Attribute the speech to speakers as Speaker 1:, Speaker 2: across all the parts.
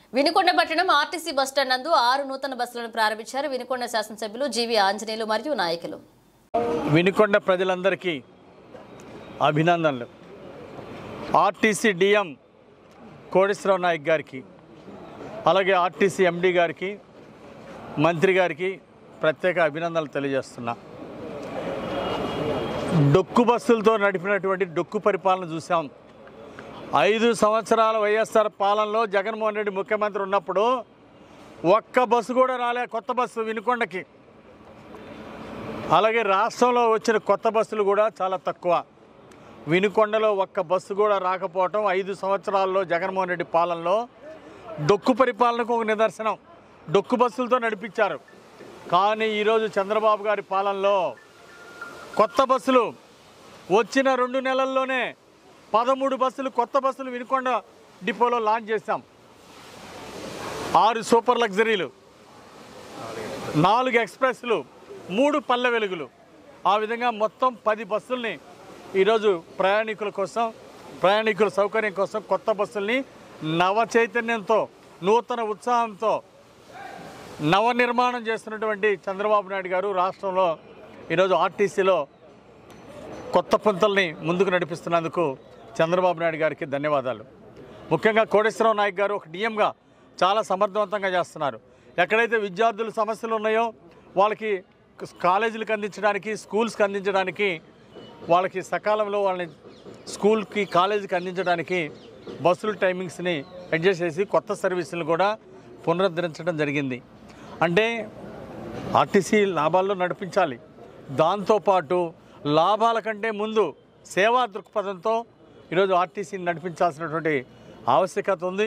Speaker 1: వినుకొండ పట్టణం RTC bus stand నందు ఆరు నూతన బస్సులను ప్రారంభించారు వినుకొండ శాసనసభ్యులు జీవి ఆంజనేయులు మరియు నాయకులు
Speaker 2: వినుకొండ ప్రజలందరికీ అభినందనలు ఆర్టీసీ డిఎం కోటేశ్వరరావు నాయక్ గారికి అలాగే ఆర్టీసీ ఎండి గారికి మంత్రి గారికి ప్రత్యేక అభినందనలు తెలియజేస్తున్నా డొక్కు బస్సులతో నడిపినటువంటి డొక్కు పరిపాలన చూసాం ఐదు సంవత్సరాల వైఎస్ఆర్ పాలనలో జగన్మోహన్ రెడ్డి ముఖ్యమంత్రి ఉన్నప్పుడు ఒక్క బస్సు కూడా రాలే కొత్త బస్సు వినుకొండకి అలాగే రాష్ట్రంలో వచ్చిన కొత్త బస్సులు కూడా చాలా తక్కువ వినుకొండలో ఒక్క బస్సు కూడా రాకపోవటం ఐదు సంవత్సరాల్లో జగన్మోహన్ రెడ్డి పాలనలో డొక్కు పరిపాలనకు ఒక నిదర్శనం డొక్కు బస్సులతో నడిపించారు కానీ ఈరోజు చంద్రబాబు గారి పాలనలో కొత్త బస్సులు వచ్చిన రెండు నెలల్లోనే పదమూడు బస్సులు కొత్త బస్సులు వినుకొండ డిపోలో లాంచ్ చేశాం ఆరు సూపర్ లగ్జరీలు నాలుగు ఎక్స్ప్రెస్లు మూడు పల్లె వెలుగులు ఆ విధంగా మొత్తం పది బస్సుల్ని ఈరోజు ప్రయాణికుల కోసం ప్రయాణికుల సౌకర్యం కోసం కొత్త బస్సుల్ని నవ చైతన్యంతో నూతన ఉత్సాహంతో నవనిర్మాణం చేస్తున్నటువంటి చంద్రబాబు నాయుడు గారు రాష్ట్రంలో ఈరోజు ఆర్టీసీలో కొత్త పుంతల్ని ముందుకు నడిపిస్తున్నందుకు చంద్రబాబు నాయుడు గారికి ధన్యవాదాలు ముఖ్యంగా కోటేశ్వరరావు నాయక్ గారు ఒక డిఎంగా చాలా సమర్థవంతంగా చేస్తున్నారు ఎక్కడైతే విద్యార్థుల సమస్యలు ఉన్నాయో వాళ్ళకి కాలేజీలకు అందించడానికి స్కూల్స్కి అందించడానికి వాళ్ళకి సకాలంలో వాళ్ళని స్కూల్కి కాలేజీకి అందించడానికి బస్సుల టైమింగ్స్ని అడ్జస్ట్ చేసి కొత్త సర్వీసులు కూడా పునరుద్ధరించడం జరిగింది అంటే ఆర్టీసీ లాభాల్లో నడిపించాలి దాంతోపాటు లాభాల కంటే ముందు సేవా దృక్పథంతో ఈరోజు ఆర్టీసీని నడిపించాల్సినటువంటి ఆవశ్యకత ఉంది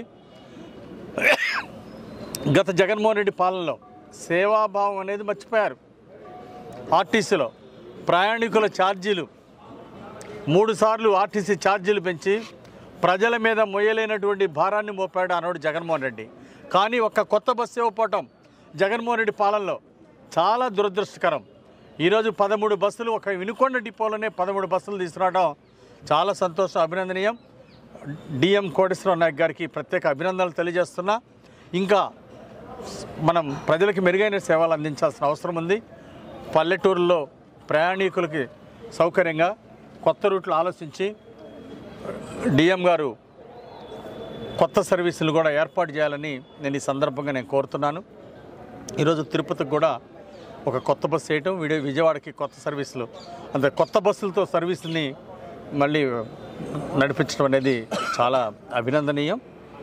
Speaker 2: గత జగన్మోహన్ రెడ్డి పాలనలో సేవాభావం అనేది మర్చిపోయారు ఆర్టీసీలో ప్రయాణికుల ఛార్జీలు మూడు సార్లు ఆర్టీసీ ఛార్జీలు పెంచి ప్రజల మీద మొయ్యలేనటువంటి భారాన్ని మోపాడు ఆనాడు జగన్మోహన్ రెడ్డి కానీ ఒక్క కొత్త బస్సు ఇవ్వకపోవటం జగన్మోహన్ రెడ్డి పాలనలో చాలా దురదృష్టకరం ఈరోజు పదమూడు బస్సులు ఒక వినుకొండ డిపోలోనే పదమూడు బస్సులు తీసుకురావడం చాలా సంతోషం అభినందనీయం డిఎం కోటేశ్వరరావు నాయక్ గారికి ప్రత్యేక అభినందనలు తెలియజేస్తున్నా ఇంకా మనం ప్రజలకు మెరుగైన సేవలు అందించాల్సిన అవసరం ఉంది పల్లెటూరులో ప్రయాణికులకి సౌకర్యంగా కొత్త రూట్లు ఆలోచించి డిఎం గారు కొత్త సర్వీసులు కూడా ఏర్పాటు చేయాలని నేను ఈ సందర్భంగా నేను కోరుతున్నాను ఈరోజు తిరుపతికి కూడా ఒక కొత్త బస్సు వేయటం విడే విజయవాడకి కొత్త సర్వీసులు అంత కొత్త బస్సులతో సర్వీసుని మళ్ళీ నడిపించడం అనేది చాలా అభినందనీయం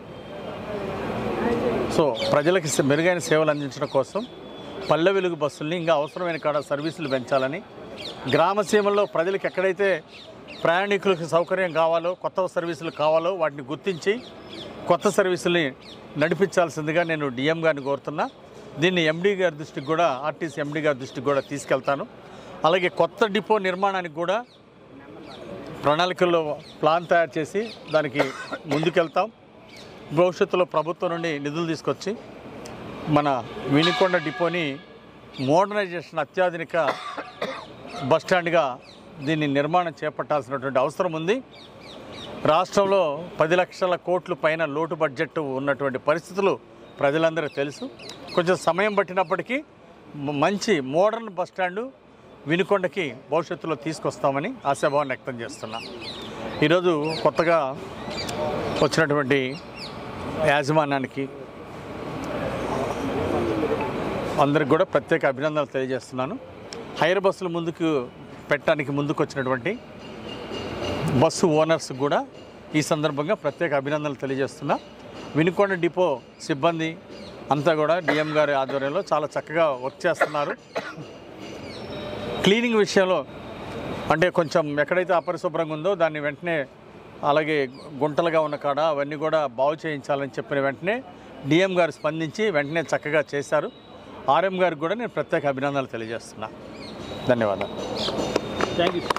Speaker 2: సో ప్రజలకి స- మెరుగైన సేవలు అందించడం కోసం పల్లె వెలుగు బస్సుల్ని ఇంకా అవసరమైన కాడ సర్వీసులు పెంచాలని గ్రామ సీమల్లో ప్రజలకు ఎక్కడైతే ప్రయాణికులకు సౌకర్యం కావాలో కొత్త సర్వీసులు కావాలో వాటిని గుర్తించి కొత్త సర్వీసుల్ని నడిపించాల్సిందిగా నేను డిఎం గారిని కోరుతున్నా దీన్ని ఎండీ గారి దృష్టికి కూడా ఆర్టీసీ ఎండీ గారి దృష్టికి కూడా తీసుకెళ్తాను అలాగే కొత్త డిపో నిర్మాణానికి కూడా ప్రణాళికల్లో ప్లాన్ తయారు చేసి దానికి ముందుకెళ్తాం భవిష్యత్తులో ప్రభుత్వం నుండి నిధులు తీసుకొచ్చి మన వినుకొండ డిపోని మోడర్నైజేషన్ అత్యాధునిక బస్ స్టాండ్గా దీన్ని నిర్మాణం చేపట్టాల్సినటువంటి అవసరం ఉంది రాష్ట్రంలో పది లక్షల కోట్ల పైన లోటు బడ్జెట్ ఉన్నటువంటి పరిస్థితులు ప్రజలందరికీ తెలుసు కొంచెం సమయం పట్టినప్పటికీ మ- మంచి మోడర్న్ బస్ స్టాండు వినుకొండకి భవిష్యత్తులో తీసుకొస్తామని ఆశాభావం వ్యక్తం చేస్తున్నా ఈరోజు కొత్తగా వచ్చినటువంటి యాజమాన్యానికి అందరికి కూడా ప్రత్యేక అభినందనలు తెలియజేస్తున్నాను హైర్ బస్సులు ముందుకు పెట్టడానికి ముందుకు వచ్చినటువంటి బస్సు ఓనర్స్ కూడా ఈ సందర్భంగా ప్రత్యేక అభినందనలు తెలియజేస్తున్నా వినుకొండ డిపో సిబ్బంది అంతా కూడా డిఎం గారి ఆధ్వర్యంలో చాలా చక్కగా వర్క్ చేస్తున్నారు క్లీనింగ్ విషయంలో అంటే కొంచెం ఎక్కడైతే అపరిశుభ్రంగా ఉందో దాన్ని వెంటనే అలాగే గుంటలుగా ఉన్న కాడ అవన్నీ కూడా బాగు చేయించాలని చెప్పిన వెంటనే డిఎం గారు స్పందించి వెంటనే చక్కగా చేశారు ఆర్ఎం గారికి కూడా నేను ప్రత్యేక అభినందనలు తెలియజేస్తున్నా ధన్యవాదాలు
Speaker 3: థ్యాంక్ యూ